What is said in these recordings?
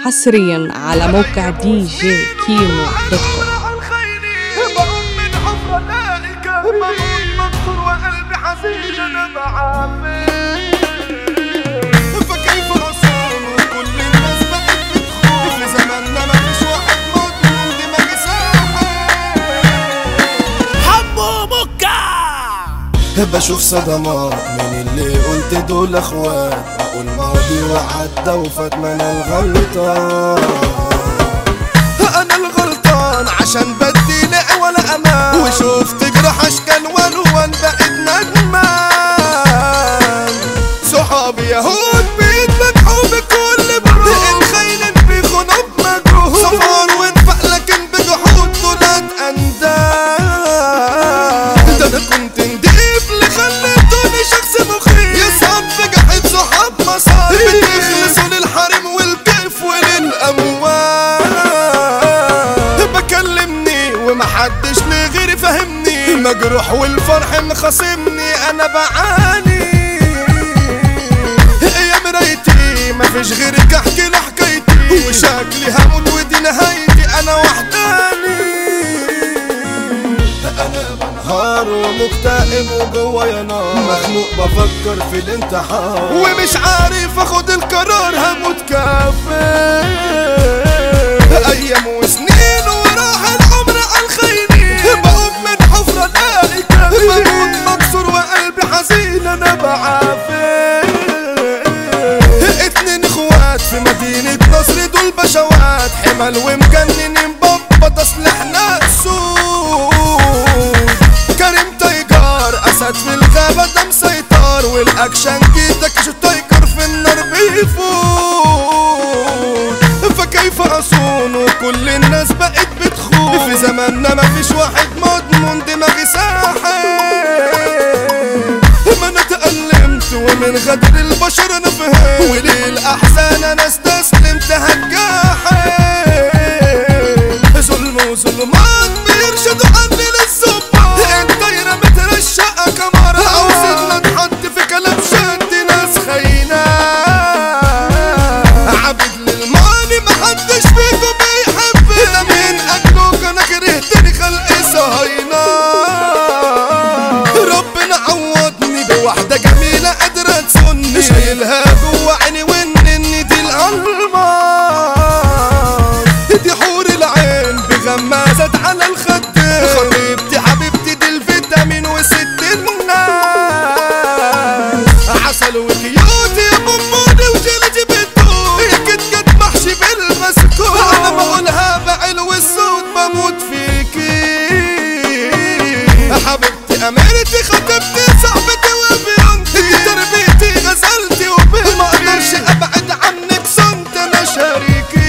حصريا على موقع دي جي كيمو دوت كوم على خيري بقوم من حفرة الاقي كرمون مكسور وقلبي حزين انا بعافي فكيف اصوم وكل الناس بقت بتخون في زماننا مفيش واحد مضمون دماغي ساحل حمو مكة بشوف صدمات من اللي قلت دول اخوات اقول ماضي وعدى وفات من الغلطان انا الغلطان عشان بدي لا ولا امان وشفت جرح اشكال والوان بقيت ندمان صحابي يهود بيتبجحوا بكل برود الخاينين بيخونوا بمجهود صفار وانفق لكن بجحود دولات انداد ده انا كنت نضيف اللي خليتوني شخص مخيف يصعب في جحيد صحاب مصاب بتخلصوا للحريم والكيف وللاموال بكلمني ومحدش ليه غيري فهمني مجروح والفرح مخاصمني انا بعاني يا مرايتي مفيش غيرك احكي له حكايتي وشكلي هموت ودي نهايتي انا وحداني انا بنهار ومكتئب وجوايا نار مخنوق بفكر في الانتحار ومش عارف اخد القرار هموت كافي ايام وسنين وراح العمر على الخيرين بقوم من حفرة الاقي بموت مكسور وقلبي حزين انا بعافي اتنين اخوات في مدينة نصر دول بشوات حمل ومجننين بابا تصليحنا السود كريم تايجر اسد في الغابة ده مسيطر والاكشن جيتك شو تايجر في النار بيفوت فكيف اصون وكل الناس بقت بتخون في زماننا مفيش واحد مضمون دماغي ساحل ما انا تألمت ومن غدر البشر انا فهمت وللأحزان انا استسلمت هتجاحل ظلم وظلمات بيرشدوا عني للظباط انت رميت الشقة كمارة عاوزنا نحط في كلام شد ناس خاينة عبد للماني محدش فيكم بيحب ده من اجلك انا كرهتني خلق صهاينة ربنا عوضني بواحدة جميلة قادرة تسني شايلها جوا عيني وان ان دي الالماس دي حور العين بغمازات على الخد خطيبتي حبيبتي دي الفيتامين وست الناس عسل وكيوت يا بموني وجلدي بتدوب هي كت كت محشي بالمسكوت انا بقولها بعلو الصوت بموت فيكي حبيبتي اميرتي خطيبتي صاحبتي وبيونتي تربيتي غزلتي وبنتي ما اقدرش ابعد عنك صنت انا شريكي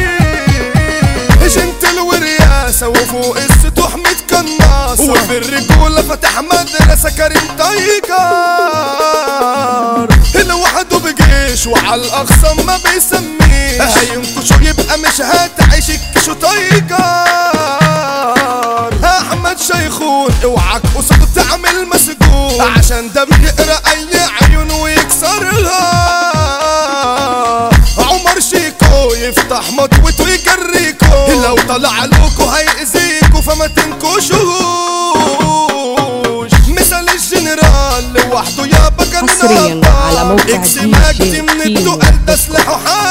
جنتل ورياسة وفوق السطوح متكناصة وفي الرجولة فتح مدرسة كريم تايجر لوحده بجيش وعلى الأخصام ما بيسميش هينكشوا يبقى مش هتعيش الكشو تايجر أحمد شيخون اوعك قصده تعمل مسجون عشان ده بيقرا أي عيون ويكسرها عمر شيكو يفتح مطوته ويجريكو لو طلع لوكو هيأذيكو فما تنكشوش مثال الجنرال لوحده يابا كان حصرياً نابا. على موقع إكس دي مجدي جي من كيمو التقال ده سلاحه حاد